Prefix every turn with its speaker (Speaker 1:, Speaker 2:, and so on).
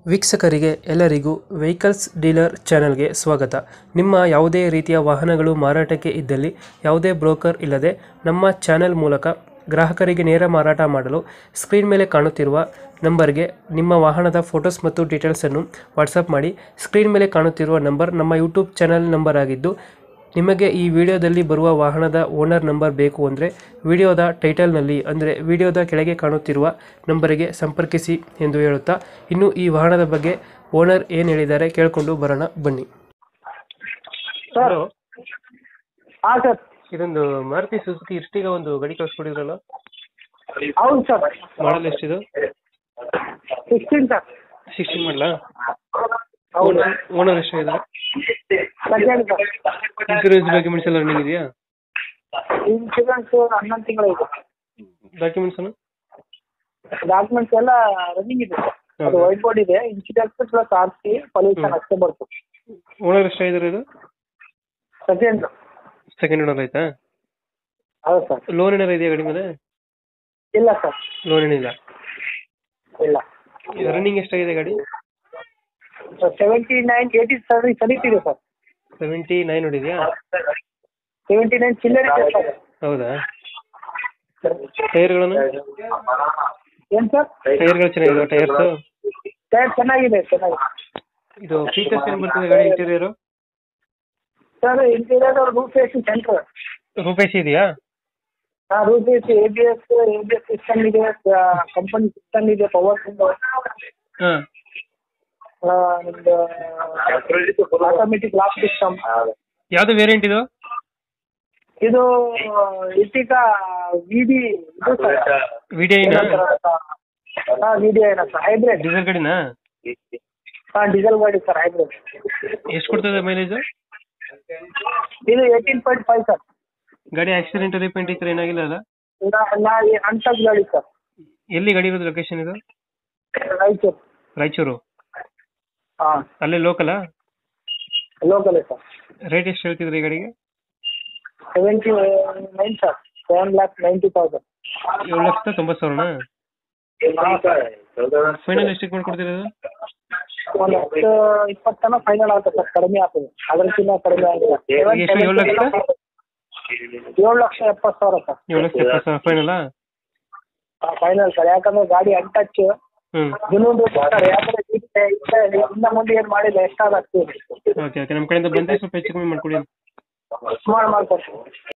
Speaker 1: ವೀಕ್ಷಕರಿಗೆ ಎಲ್ಲರಿಗೂ vehicles dealer ಚಾನೆಲ್ಗೆ ಸ್ವಾಗತ ನಿಮ್ಮ ಯಾವುದೇ ರೀತಿಯ ವಾಹನಗಳು ಮಾರಾಟಕ್ಕೆ ಇದ್ದಲ್ಲಿ ಯಾವುದೇ ಬ್ರೋಕರ್ ಇಲ್ಲದೆ ನಮ್ಮ ಚಾನೆಲ್ ಮೂಲಕ ಗ್ರಾಹಕರಿಗೆ ನೇರ ಮಾರಾಟ ಮಾಡಲು ಸ್ಕ್ರೀನ್ ಮೇಲೆ ಕಾಣುತ್ತಿರುವ ನಂಬರ್ಗೆ ನಿಮ್ಮ ವಾಹನದ ಫೋಟೋಸ್ ಮತ್ತು ಡೀಟೇಲ್ಸನ್ನು ವಾಟ್ಸಪ್ ಮಾಡಿ ಸ್ಕ್ರೀನ್ ಮೇಲೆ ಕಾಣುತ್ತಿರುವ ನಂಬರ್ ನಮ್ಮ ಯೂಟ್ಯೂಬ್ ಚಾನೆಲ್ ನಂಬರ್ ಆಗಿದ್ದು ನಿಮಗೆ ಈ ವಿಡಿಯೋದಲ್ಲಿ ಬರುವ ವಾಹನದ ಓನರ್ ನಂಬರ್ ಬೇಕು ಅಂದರೆ ವಿಡಿಯೋದ ಟೈಟಲ್ನಲ್ಲಿ ಅಂದರೆ ವಿಡಿಯೋದ ಕೆಳಗೆ ಕಾಣುತ್ತಿರುವ ನಂಬರಿಗೆ ಸಂಪರ್ಕಿಸಿ ಎಂದು ಹೇಳುತ್ತಾ ಇನ್ನು ಈ ವಾಹನದ ಬಗ್ಗೆ ಓನರ್ ಏನು ಹೇಳಿದ್ದಾರೆ ಕೇಳಿಕೊಂಡು ಬರೋಣ ಬನ್ನಿ
Speaker 2: ಸರ್
Speaker 1: ಹಲೋ
Speaker 2: ಹಾಂ ಸರ್
Speaker 1: ಇದೊಂದು ಮಾರುತಿ ಸುಜುಕಿ ಇರ್ಟಿಗ ಒಂದು ಗಾಡಿ ಕಳಿಸ್ಕೊಡಿದ್ರಲ್ಲ
Speaker 2: ಹೌದು ಸರ್
Speaker 1: ಮಾಡಲ್ ಎಷ್ಟಿದು
Speaker 2: ಸಿಕ್ಸ್ಟೀನ್ ಸರ್
Speaker 1: ಸಿಕ್ಸ್ಟೀನ್ ಮಾಡಲಾ
Speaker 2: ಹೌದು
Speaker 1: ಓನರ್ ಎಷ್ಟಾಗಿದೆ
Speaker 2: ಸೆಕೆಂಡ್ ಸರ್
Speaker 1: ಇನ್ಸೂರೆನ್ಸ್ ಡಾಕ್ಯುಮೆಂಟ್ಸ್ ಎಲ್ಲ ರನ್ನಿಂಗ್ ಇದೆಯಾ
Speaker 2: ಇನ್ಶೂರೆನ್ಸ್ ಹನ್ನೊಂದು ತಿಂಗಳು ಇದೆ
Speaker 1: ಡಾಕ್ಯುಮೆಂಟ್ಸ್ ಅನ್ನು
Speaker 2: ಡಾಕ್ಯುಮೆಂಟ್ಸ್ ಎಲ್ಲ ರನ್ನಿಂಗ್ ಇದೆ ಸರ್ ಅದು
Speaker 1: ಹೌದಾ?
Speaker 2: ವೈಟ್ ಬೋರ್ಡ್ ಇದೆ insurance plus R C pollution ಅಷ್ಟೇ ಬರ್ತದೆ
Speaker 1: ಓನರ್ ಎಷ್ಟಾಗಿದ್ದಾರೆ ಇದು
Speaker 2: ಸೆಕೆಂಡ್
Speaker 1: ಸೆಕೆಂಡ್ ಓನರ್ ಆಯ್ತಾ
Speaker 2: ಹೌದು ಸರ್
Speaker 1: ಲೋನ್ ಏನಾರ ಇದೆಯಾ ಗಾಡಿ ಮೇಲೆ
Speaker 2: ಇಲ್ಲ ಸರ್
Speaker 1: ಲೋನ್ ಏನಿಲ್ಲ
Speaker 2: ಇಲ್ಲ
Speaker 1: ರನ್ನಿಂಗ್ ಎಷ್ಟಾಗಿದೆ ಗಾಡಿ
Speaker 2: ಸೆವೆಂಟಿ ನೈನ್ ಏಯ್ಟಿ ಸರಿ ಸರಿತಿದೆ ಸರ್
Speaker 1: ಸೆವೆಂಟಿ ನೈನ್ ಹೊಡಿದ್ಯಾ
Speaker 2: ಸೆವೆಂಟಿ ನೈನ್ ಚಿಲ್ಲರ್ ಇದೆ ಸರ್
Speaker 1: ಹೌದಾ ಟೈರ್ಗಳನ್ನು
Speaker 2: ಏನು ಸರ್
Speaker 1: ಟೈರ್ಗಳು ಚೆನ್ನಾಗಿದೆ ಟೈರ್ಸ್
Speaker 2: ಟೈರ್ ಚೆನ್ನಾಗಿದೆ ಚೆನ್ನಾಗಿದೆ
Speaker 1: ಇದು ಫೀಚರ್ಸ್ ಏನು ಬರ್ತದೆ ಗಾಡಿ interior
Speaker 2: sir interior roof AC center
Speaker 1: ರೂಪೇಶ್ ಇದೆಯಾ
Speaker 2: ಹಾಂ roof AC A B S A B S system ಇದೆ ಕಂಪನಿ ಸಿಸ್ಟಮ್ ಇದೆ ಪವರ್ ವಿಂಡೋ
Speaker 1: ಹಾಂ
Speaker 2: ನಿಮ್ದು ಆಟೋಮೆಟಿಕ್ ಲಾಕ್ ಸಿಸ್ಟಮ್
Speaker 1: ಯಾವ್ದು ವೇರಿಯಂಟ್ ಇದು
Speaker 2: ಇದು ಇಟ್ಟಿಕ ವಿ ಡಿ ಇದು ಸರ್
Speaker 1: ವಿಡಿಯೋ
Speaker 2: ಹಾಂ ವಿ ಡಿ ಏನೋ ಸರ್ ಹೈಬ್ರಿಡ್
Speaker 1: ಡೀಸೆಲ್ ಗಾಡಿನಾ
Speaker 2: ಹಾಂ ಡೀಸೆಲ್ ಗಾಡಿ ಸರ್ ಹೈಬ್ರಿಡ್
Speaker 1: ಎಷ್ಟು ಕೊಡ್ತದೆ ಮೈಲೇಜ್
Speaker 2: ಇದು ಏಯ್ಟೀನ್ ಪಾಯಿಂಟ್ ಫೈವ್ ಸರ್
Speaker 1: ಗಾಡಿ ಆಕ್ಸಿಡೆಂಟ್ ರಿಪೇಂಟ್ ಈ ಥರ ಏನಾಗಿಲ್ಲ ಅಲ್ಲ
Speaker 2: ನಾ ಅಂಟದ್ ಗಾಡಿ ಸರ್
Speaker 1: ಎಲ್ಲಿ ಗಾಡಿ ಇರೋದು ಲೊಕೇಶನ್ ಇದು
Speaker 2: ರಾಯಚೂರು
Speaker 1: ರಾಯಚೂರು
Speaker 2: ಹಾಂ
Speaker 1: ಅಲ್ಲೇ ಲೋಕಲಾ
Speaker 2: ಲೋಕಲ್ ಸರ್
Speaker 1: ರೇಟ್ ಎಷ್ಟು ಹೇಳ್ತಿದ್ರಿ ಈ ಗಾಡಿಗೆ
Speaker 2: seventy nine sir seven lakh ninety thousand
Speaker 1: ಏಳು ಲಕ್ಷದ ತೊಂಬತ್ತು ಸಾವಿರನಾ
Speaker 2: ಹಾಂ ಸರ್
Speaker 1: ಫೈನಲ್ ಎಷ್ಟಕ್ಕೆ ಮಾಡ್ಕೊಡ್ತಿರೋದು
Speaker 2: ಒಂದು ಹತ್ತು ಇಪ್ಪತ್ತು ತನಕ ಫೈನಲ್ ಆಗ್ತದೆ ಸರ್ ಕಡಿಮೆ ಆಗ್ತದೆ ಅದಕ್ಕಿಂತ ಕಡಿಮೆ ಆಗಿಲ್ಲ
Speaker 1: ಎಷ್ಟು, ಏಳು ಲಕ್ಷ?
Speaker 2: ಏಳು ಲಕ್ಷ ಎಪ್ಪತ್ತು ಸಾವಿರ ಸರ್
Speaker 1: ಏಳು ಲಕ್ಷ ಎಪ್ಪತ್ತು ಸಾವಿರ ಫೈನಲಾ
Speaker 2: ಫೈನಲ್ ಸರ್ ಯಾಕಂದ್ರೆ ಗಾಡಿ ಅನ್ಟಚ್
Speaker 1: ಹ್ಞೂ
Speaker 2: ಜುನೂನ್ ಸರ್ ಯಾಕಂದ್ರೆ ಈಗ- ಈಗ- ಇನ್ನ ಮುಂದೆ ಏನು ಮಾಡಿಲ್ಲ ಎಷ್ಟಾಗುತ್ತೆ
Speaker 1: ಓಕೆ ಓಕೆ ನಮ್ಮ ಕಡೆಯಿಂದ ಬಂದರೆ ಸ್ವಲ್ಪ ಹೆಚ್ಚು ಕಮ್ಮಿ ಮಾಡ್ಕೊಡಿ
Speaker 2: ಮಾಡಿ ಮಾಡ್ಕೊಡ್ತೀನಿ